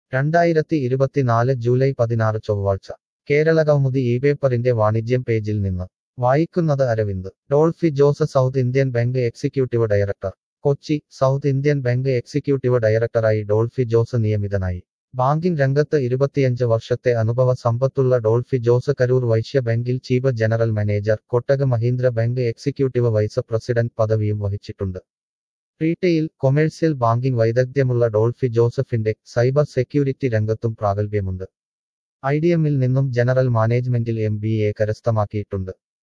രണ്ടായിരത്തി ഇരുപത്തിനാല് ജൂലൈ പതിനാറ് ചൊവ്വാഴ്ച കേരളകൗമുദി ഈ പേപ്പറിന്റെ വാണിജ്യം പേജിൽ നിന്ന് വായിക്കുന്നത് Aravind Dolphy Jose South Indian Bank executive director Kochi South Indian Bank executive ഡയറക്ടറായി ഡോൾഫി ജോസ് നിയമിതനായി ബാങ്കിംഗ് രംഗത്ത് ഇരുപത്തിയഞ്ച് വർഷത്തെ അനുഭവ സമ്പത്തുള്ള ഡോൾഫി ജോസ് കരൂർ വൈശ്യ ബാങ്കിൽ chief general manager Kotak Mahindra Bank executive vice president പദവിയും വഹിച്ചിട്ടുണ്ട് റീറ്റെയിൽ കൊമേഴ്സ്യൽ ബാങ്കിംഗ് വൈദഗ്ധ്യമുള്ള ഡോൾഫി ജോസഫിന്റെ സൈബർ സെക്യൂരിറ്റി രംഗത്തും പ്രാഗൽഭ്യമുണ്ട് ഐ ഡി എമ്മിൽ നിന്നും ജനറൽ മാനേജ്മെന്റിൽ എം ബി എ കരസ്ഥമാക്കിയിട്ടുണ്ട്